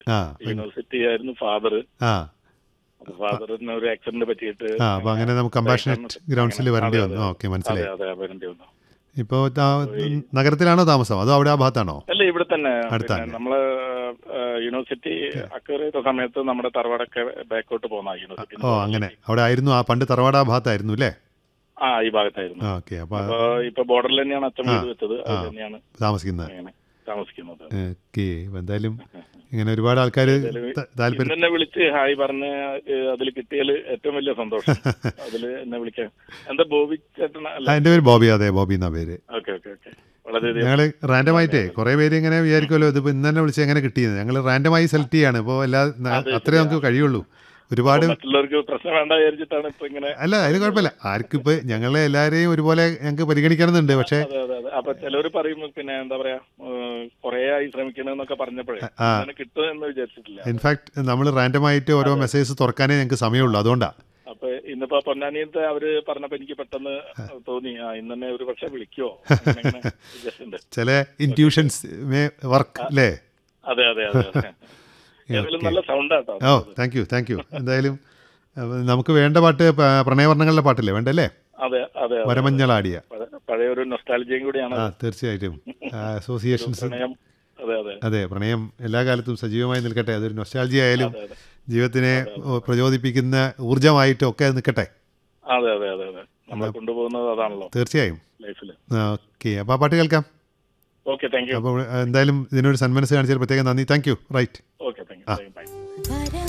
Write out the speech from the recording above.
ആ യൂണിവേഴ്സിറ്റി ആയിരുന്നു ഫാദർ ആ ഫാദറിന് ഒരു ആക്സിഡന്റ് പറ്റിയിട്ട് ആ അപ്പൊ അങ്ങനെ നമുക്ക് കമ്പാഷനറ്റ് ഗ്രൗണ്ട്സിൽ വരേണ്ടി വന്നു ഓക്കെ അതെ മനസ്സിലായി അതെ വരേണ്ടി വന്നു ഇപ്പോ താ- നഗരത്തിലാണോ താമസം അതോ അവിടെ ആ ഭാഗത്താണോ അല്ല ഇവിടെ തന്നെ അടുത്താണ്. പിന്നെ നമ്മള് ആ, യൂണിവേഴ്സിറ്റി അക്വയർ ചെയ്ത സമയത്ത് നമ്മുടെ തറവാടൊക്കെ ബാക്കോട്ട് പോന്ന യൂണിവേഴ്സിറ്റി ഓ അങ്ങനെ അവിടെ ആയിരുന്നു ആ പണ്ട് തറവാട് ആ ഭാഗത്തായിരുന്നു അല്ലേ ആ ഈ ഭാഗത്തായിരുന്നു ഓക്കെ അപ്പൊ അപ്പൊ ഇപ്പൊ ബോർഡറിൽ തന്നെയാണ് അച്ഛൻ വീട് വെച്ചത് അത് തന്നെയാണ് താമസിക്കുന്നത് അങ്ങനെ താമസിക്കുന്നത് ഓക്കെ എന്തായാലും ഇങ്ങനെ ഒരുപാട് ആൾക്കാർ താല്പര്യം ഇന്ന് എന്നെ വിളിച്ച് ഹായ് പറഞ്ഞ അതിൽ കിട്ടിയാല് ഏറ്റവും വലിയ സന്തോഷം അതിൽ എന്നെ വിളിക്കാൻ എന്താ ബോബി ചേട്ടൻ ആ, അല്ല എൻ്റെ പേര് ബോബി അതെ ബോബി എന്നാ പേര് ഓക്കെ ഓക്കെ ഓക്കെ വളരെയധികം ഞങ്ങൾ റാൻഡമായിട്ടേ കുറേ പേര് ഇങ്ങനെ വിചാരിക്കുമല്ലോ ഇതിപ്പോൾ ഇന്ന് തന്നെ വിളിച്ച് എങ്ങനെ കിട്ടിയത് ഞങ്ങൾ റാൻഡമായി സെലക്ട് ചെയ്യാണ് ഇപ്പോൾ എല്ലാ അത്രേ നമുക്ക് കഴിയുള്ളൂ ഒരുപാട് മറ്റുള്ളവർക്ക് പ്രശ്നം വേണ്ട വിചാരിച്ചിട്ടാണ് ഇപ്പൊ ഇങ്ങനെ അല്ല അതിന് കുഴപ്പമില്ല ആർക്കും ഇപ്പോൾ ഞങ്ങളെ എല്ലാവരെയും ഒരുപോലെ ഞങ്ങൾക്ക് പരിഗണിക്കണമെന്നുണ്ട് പക്ഷേ അതെ അതെ അതെ അപ്പൊ ചിലവര് പറയും പിന്നെ എന്താ പറയാ കൊറേ ആയി ശ്രമിക്കണെന്നൊക്കെ പറഞ്ഞപ്പോഴേ ആ. അങ്ങനെ കിട്ടും എന്ന് വിചാരിച്ചിട്ടില്ല ഇൻഫാക്ട് നമ്മൾ റാൻഡമായിട്ട് ഓരോ മെസ്സേജസ് തുറക്കാനേ ഞങ്ങൾക്ക് സമയമുള്ളൂ അതുകൊണ്ടാണ് അപ്പൊ ഇന്നിപ്പോ പൊന്നാനിയത്തെ അവര് പറഞ്ഞപ്പോ എനിക്ക് പെട്ടെന്ന് തോന്നി ആ ഇന്ന് തന്നെ ഒരു പക്ഷെ വിളിക്കോ വിചാരിച്ചിട്ടുണ്ട് ചില ഇൻറ്റ്യൂഷൻസ് മേ വർക്ക് അല്ലേ അതെ അതെ അതെ അതെ ഏതായാലും നല്ല സൗണ്ട് ആട്ടോ ഓ താങ്ക് യു താങ്ക് യു എന്തായാലും അഹ് നമുക്ക് വേണ്ട പാട്ട് പ- പ്രണയവർണ്ണങ്ങളുടെ പാട്ടല്ലേ വേണ്ടല്ലേ അതെ അതെ അതെ. വരമഞ്ഞളാടിയ പഴ- പഴയ ഒരു നൊസ്റ്റാലജിയും കൂടിയാണ് ആ തീർച്ചയായിട്ടും അസോസിയേഷൻസ് പ്രണയം അതെ അതെ അതെ പ്രണയം എല്ലാ കാലത്തും സജീവമായി നിൽക്കട്ടെ അതൊരു നൊസ്റ്റാൾജി ആയാലും അതെ, അതെ. ജീവിതത്തിനെ പ്രചോദിപ്പിക്കുന്ന ഊർജമായിട്ടും ഒക്കെ നിൽക്കട്ടെ അതെ അതെ അതെ അതെ നമ്മളെ കൊണ്ടുപോകുന്നത് അതാണല്ലോ തീർച്ചയായും ലൈഫിൽ ഓക്കെ അപ്പോൾ ആ പാട്ട് കേൾക്കാം ഓക്കെ താങ്ക് യു അപ്പോൾ എന്തായാലും ഇതിനൊരു സന്മനസ് കാണിച്ചതിൽ പ്രത്യേകം നന്ദി thank you right okay thank you by